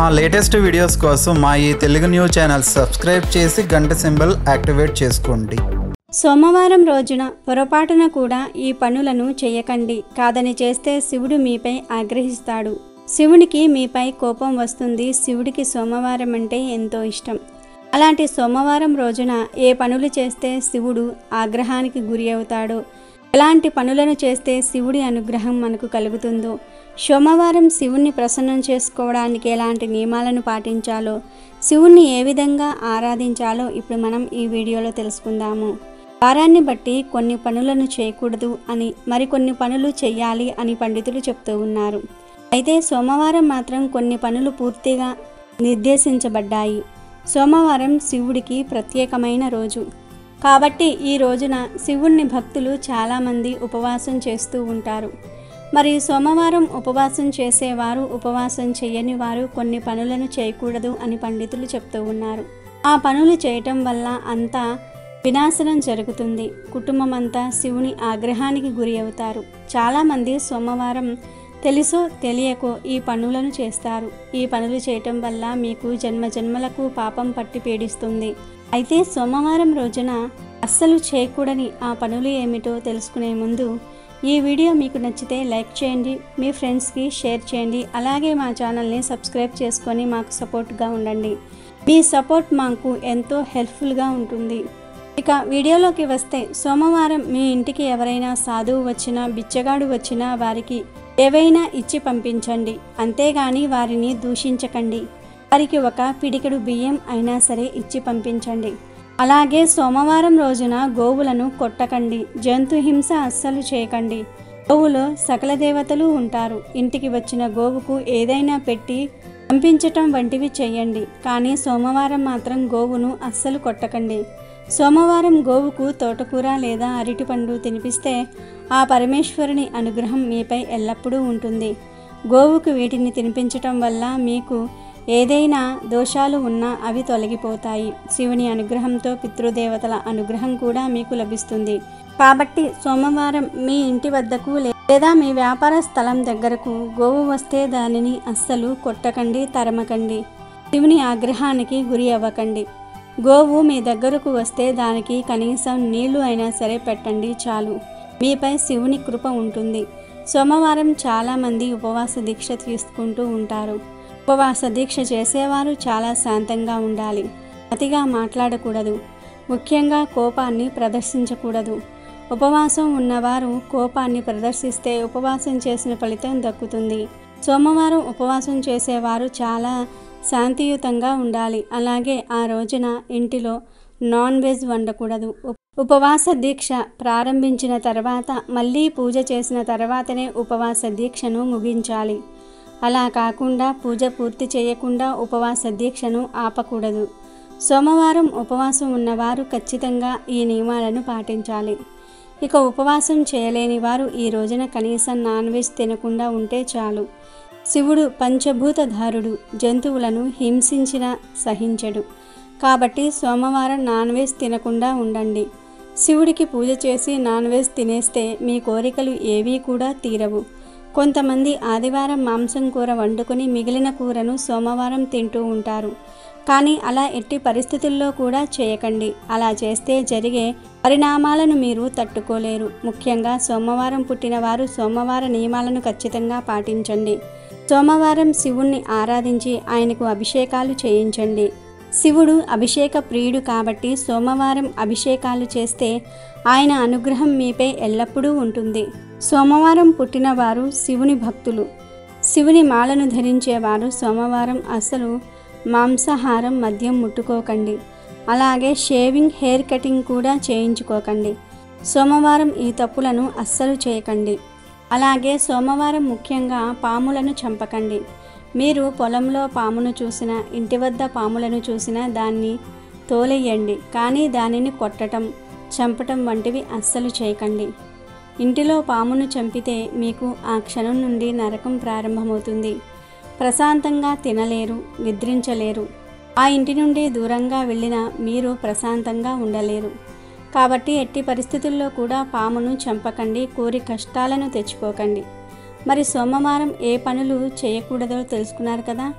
మా latest videos కోసం మా ఈ తెలుగు న్యూస్ ఛానల్ సబ్స్క్రైబ్ చేసి గంట సింబల్ యాక్టివేట్ చేసుకోండి సోమవారం రోజున పొరపాటున కూడా ఈ పనులను చేయకండి కాదని చేస్తే శివుడు మీపై ఆగ్రహిస్తాడు శివుడికి మీపై కోపం వస్తుంది శివుడికి సోమవారం అంటే ఎంతో ఇష్టం అలాంటి సోమవారం రోజున ఏ పనులు చేస్తే శివుడు ఆగ్రహానికి గురి అవుతాడో ఎలాంటి పనులను చేస్తే శివుడి అనుగ్రహం మనకు కలుగుతుందో సోమవారం శివుణ్ణి ప్రసన్నం చేసుకోవడానికి ఎలాంటి నియమాలను పాటించాలో శివుణ్ణి ఏ విధంగా ఆరాధించాలో ఇప్పుడు మనం ఈ వీడియోలో తెలుసుకుందాము వారాన్ని బట్టి కొన్ని పనులను చేయకూడదు అని మరికొన్ని పనులు చేయాలి అని పండితులు చెప్తూ ఉన్నారు అయితే సోమవారం మాత్రం కొన్ని పనులు పూర్తిగా నిర్దేశించబడ్డాయి సోమవారం శివుడికి ప్రత్యేకమైన రోజు కాబట్టి ఈ రోజున శివుణ్ణి భక్తులు చాలామంది ఉపవాసం చేస్తూ ఉంటారు మరి సోమవారం ఉపవాసం చేసేవారు ఉపవాసం చేయని వారు కొన్ని పనులను చేయకూడదు అని పండితులు చెప్తూ ఉన్నారు ఆ పనులు చేయటం వల్ల అంతా వినాశనం జరుగుతుంది కుటుంబం అంతా శివుని ఆగ్రహానికి గురి అవుతారు చాలామంది సోమవారం తెలుసో తెలియకో ఈ పనులను చేస్తారు ఈ పనులు చేయటం వల్ల మీకు జన్మ జన్మలకు పాపం పట్టి పీడిస్తుంది అయితే సోమవారం రోజున అస్సలు చేయకూడని ఆ పనులు ఏమిటో తెలుసుకునే ముందు ఈ వీడియో మీకు నచ్చితే లైక్ చేయండి మీ ఫ్రెండ్స్కి షేర్ చేయండి అలాగే మా ఛానల్ని సబ్స్క్రైబ్ చేసుకొని మాకు సపోర్ట్గా ఉండండి మీ సపోర్ట్ మాకు ఎంతో హెల్ప్ఫుల్గా ఉంటుంది ఇక వీడియోలోకి వస్తే సోమవారం మీ ఇంటికి ఎవరైనా సాధువు వచ్చినా బిచ్చగాడు వచ్చినా వారికి ఏవైనా ఇచ్చి పంపించండి అంతేగాని వారిని దూషించకండి వారికి ఒక పిడికెడు బియ్యం అయినా సరే ఇచ్చి పంపించండి అలాగే సోమవారం రోజున గోవులను కొట్టకండి జంతు హింస అస్సలు చేయకండి గోవులో సకల దేవతలు ఉంటారు ఇంటికి వచ్చిన గోవుకు ఏదైనా పెట్టి పంపించటం వంటివి చేయండి కానీ సోమవారం మాత్రం గోవును అస్సలు కొట్టకండి సోమవారం గోవుకు తోటకూర లేదా అరటిపండు తినిపిస్తే ఆ పరమేశ్వరుని అనుగ్రహం మీపై ఎల్లప్పుడూ ఉంటుంది గోవుకు వీటిని తినిపించటం వల్ల మీకు ఏదైనా దోషాలు ఉన్నా అవి తొలగిపోతాయి శివుని అనుగ్రహంతో పితృదేవతల అనుగ్రహం కూడా మీకు లభిస్తుంది కాబట్టి సోమవారం మీ ఇంటి వద్దకు లేదా మీ వ్యాపార స్థలం దగ్గరకు గోవు వస్తే దానిని అస్సలు కొట్టకండి తరమకండి శివుని ఆగ్రహానికి గురి అవ్వకండి గోవు మీ దగ్గరకు వస్తే దానికి కనీసం నీళ్లు అయినా సరే పెట్టండి చాలు మీపై శివుని కృప ఉంటుంది సోమవారం చాలామంది ఉపవాస దీక్ష తీసుకుంటూ ఉంటారు ఉపవాస దీక్ష చేసేవారు చాలా శాంతంగా ఉండాలి అతిగా మాట్లాడకూడదు ముఖ్యంగా కోపాన్ని ప్రదర్శించకూడదు ఉపవాసం ఉన్నవారు కోపాన్ని ప్రదర్శిస్తే ఉపవాసం చేసిన ఫలితం దక్కుతుంది సోమవారం ఉపవాసం చేసేవారు చాలా శాంతియుతంగా ఉండాలి అలాగే ఆ రోజున ఇంటిలో నాన్ వెజ్ వండకూడదు ఉప్- ఉపవాస దీక్ష ప్రారంభించిన తర్వాత మళ్ళీ పూజ చేసిన తర్వాతనే ఉపవాస దీక్షను ముగించాలి అలా కాకుండా పూజ పూర్తి చేయకుండా ఉపవాస దీక్షను ఆపకూడదు సోమవారం ఉపవాసం ఉన్నవారు ఖచ్చితంగా ఈ నియమాలను పాటించాలి ఇక ఉపవాసం చేయలేని వారు ఈ రోజున కనీసం నాన్ వెజ్ తినకుండా ఉంటే చాలు శివుడు పంచభూతధారుడు జంతువులను హింసించిన సహించడు కాబట్టి సోమవారం నాన్ వెజ్ తినకుండా ఉండండి శివుడికి పూజ చేసి నాన్ వెజ్ తినేస్తే మీ కోరికలు ఏవీ కూడా తీరవు కొంతమంది ఆదివారం మాంసం కూర వండుకొని మిగిలిన కూరను సోమవారం తింటూ ఉంటారు కానీ అలా ఎట్టి పరిస్థితుల్లో కూడా చేయకండి అలా చేస్తే జరిగే పరిణామాలను మీరు తట్టుకోలేరు ముఖ్యంగా సోమవారం పుట్టిన వారు సోమవార నియమాలను ఖచ్చితంగా పాటించండి సోమవారం శివుణ్ణి ఆరాధించి ఆయనకు అభిషేకాలు చేయించండి శివుడు అభిషేక ప్రియుడు కాబట్టి సోమవారం అభిషేకాలు చేస్తే ఆయన అనుగ్రహం మీపై ఎల్లప్పుడూ ఉంటుంది సోమవారం పుట్టినవారు శివుని భక్తులు శివుని మాలను ధరించేవారు సోమవారం అసలు మాంసాహారం మద్యం ముట్టుకోకండి అలాగే షేవింగ్ హెయిర్ కటింగ్ కూడా చేయించుకోకండి సోమవారం ఈ తప్పులను అస్సలు చేయకండి అలాగే సోమవారం ముఖ్యంగా పాములను చంపకండి మీరు పొలంలో పామును చూసినా ఇంటి వద్ద పాములను చూసినా దాన్ని తోలేయండి కానీ దానిని కొట్టటం చంపటం వంటివి అస్సలు చేయకండి ఇంటిలో పామును చంపితే మీకు ఆ క్షణం నుండి నరకం ప్రారంభమవుతుంది ప్రశాంతంగా తినలేరు నిద్రించలేరు ఆ ఇంటి నుండి దూరంగా వెళ్ళిన మీరు ప్రశాంతంగా ఉండలేరు కాబట్టి ఎట్టి పరిస్థితుల్లో కూడా పామును చంపకండి కోరి కష్టాలను తెచ్చుకోకండి మరి సోమవారం ఏ పనులు చేయకూడదో తెలుసుకున్నారు కదా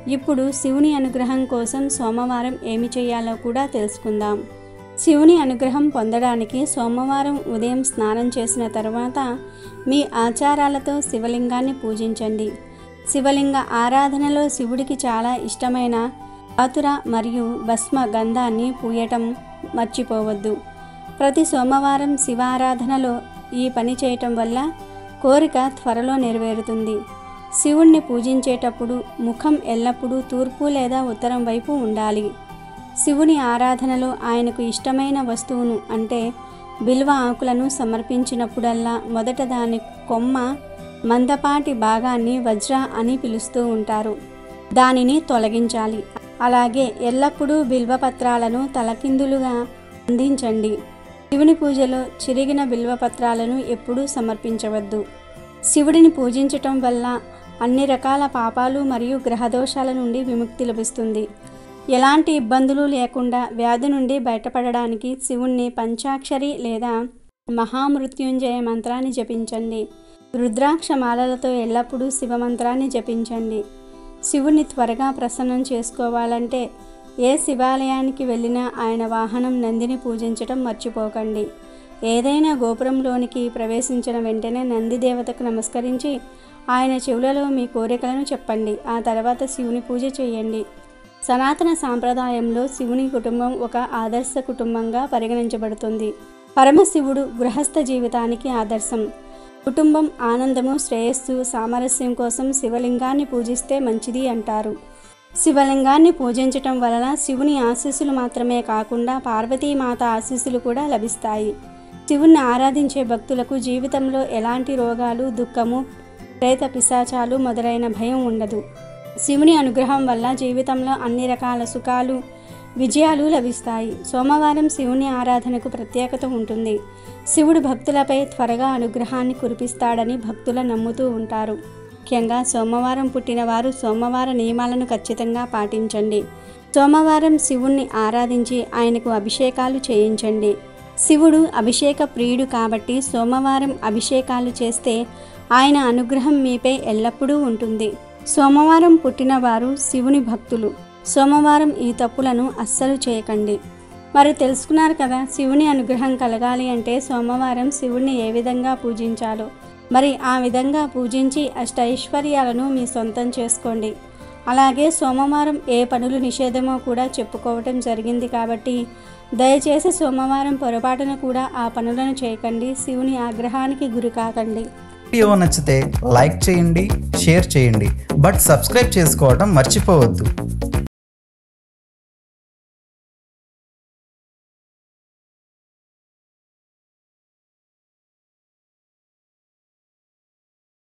ఇప్పుడు శివుని అనుగ్రహం కోసం సోమవారం ఏమి చేయాలో కూడా తెలుసుకుందాం శివుని అనుగ్రహం పొందడానికి సోమవారం ఉదయం స్నానం చేసిన తర్వాత మీ ఆచారాలతో శివలింగాన్ని పూజించండి శివలింగ ఆరాధనలో శివుడికి చాలా ఇష్టమైన ఆతుర మరియు భస్మ గంధాన్ని పూయటం మర్చిపోవద్దు ప్రతి సోమవారం శివారాధనలో ఈ పని చేయటం వల్ల కోరిక త్వరలో నెరవేరుతుంది శివుణ్ణి పూజించేటప్పుడు ముఖం ఎల్లప్పుడూ తూర్పు లేదా ఉత్తరం వైపు ఉండాలి శివుని ఆరాధనలో ఆయనకు ఇష్టమైన వస్తువును అంటే బిల్వ ఆకులను సమర్పించినప్పుడల్లా మొదట దాని కొమ్మ మందపాటి భాగాన్ని వజ్ర అని పిలుస్తూ ఉంటారు దానిని తొలగించాలి అలాగే ఎల్లప్పుడూ బిల్వపత్రాలను తలకిందులుగా అందించండి శివుని పూజలో చిరిగిన బిల్వపత్రాలను ఎప్పుడూ సమర్పించవద్దు శివుడిని పూజించటం వల్ల అన్ని రకాల పాపాలు మరియు గ్రహదోషాల నుండి విముక్తి లభిస్తుంది ఎలాంటి ఇబ్బందులు లేకుండా వ్యాధి నుండి బయటపడడానికి శివుణ్ణి పంచాక్షరి లేదా మహామృత్యుంజయ మంత్రాన్ని జపించండి రుద్రాక్ష మాలలతో ఎల్లప్పుడూ శివమంత్రాన్ని జపించండి శివుని త్వరగా ప్రసన్నం చేసుకోవాలంటే ఏ శివాలయానికి వెళ్ళినా ఆయన వాహనం నందిని పూజించడం మర్చిపోకండి ఏదైనా గోపురంలోనికి ప్రవేశించిన వెంటనే నంది దేవతకు నమస్కరించి ఆయన చెవులలో మీ కోరికలను చెప్పండి ఆ తర్వాత శివుని పూజ చేయండి సనాతన సాంప్రదాయంలో శివుని కుటుంబం ఒక ఆదర్శ కుటుంబంగా పరిగణించబడుతుంది పరమశివుడు గృహస్థ జీవితానికి ఆదర్శం కుటుంబం ఆనందము శ్రేయస్సు సామరస్యం కోసం శివలింగాన్ని పూజిస్తే మంచిది అంటారు శివలింగాన్ని పూజించటం వలన శివుని ఆశీస్సులు మాత్రమే కాకుండా పార్వతీమాత ఆశీస్సులు కూడా లభిస్తాయి శివుణ్ణి ఆరాధించే భక్తులకు జీవితంలో ఎలాంటి రోగాలు దుఃఖము ప్రేత పిశాచాలు మొదలైన భయం ఉండదు శివుని అనుగ్రహం వల్ల జీవితంలో అన్ని రకాల సుఖాలు విజయాలు లభిస్తాయి సోమవారం శివుని ఆరాధనకు ప్రత్యేకత ఉంటుంది శివుడు భక్తులపై త్వరగా అనుగ్రహాన్ని కురిపిస్తాడని భక్తులు నమ్ముతూ ఉంటారు ముఖ్యంగా సోమవారం పుట్టిన వారు సోమవార నియమాలను ఖచ్చితంగా పాటించండి సోమవారం శివుణ్ణి ఆరాధించి ఆయనకు అభిషేకాలు చేయించండి శివుడు అభిషేక ప్రియుడు కాబట్టి సోమవారం అభిషేకాలు చేస్తే ఆయన అనుగ్రహం మీపై ఎల్లప్పుడూ ఉంటుంది సోమవారం పుట్టినవారు శివుని భక్తులు సోమవారం ఈ తప్పులను అస్సలు చేయకండి మరి తెలుసుకున్నారు కదా శివుని అనుగ్రహం కలగాలి అంటే సోమవారం శివుణ్ణి ఏ విధంగా పూజించాలో మరి ఆ విధంగా పూజించి అష్టైశ్వర్యాలను మీ సొంతం చేసుకోండి అలాగే సోమవారం ఏ పనులు నిషేధమో కూడా చెప్పుకోవటం జరిగింది కాబట్టి దయచేసి సోమవారం పొరపాటున కూడా ఆ పనులను చేయకండి శివుని ఆగ్రహానికి గురి కాకండి వీడియో నచ్చితే లైక్ చేయండి షేర్ చేయండి బట్ సబ్స్క్రైబ్ చేసుకోవడం మర్చిపోవద్దు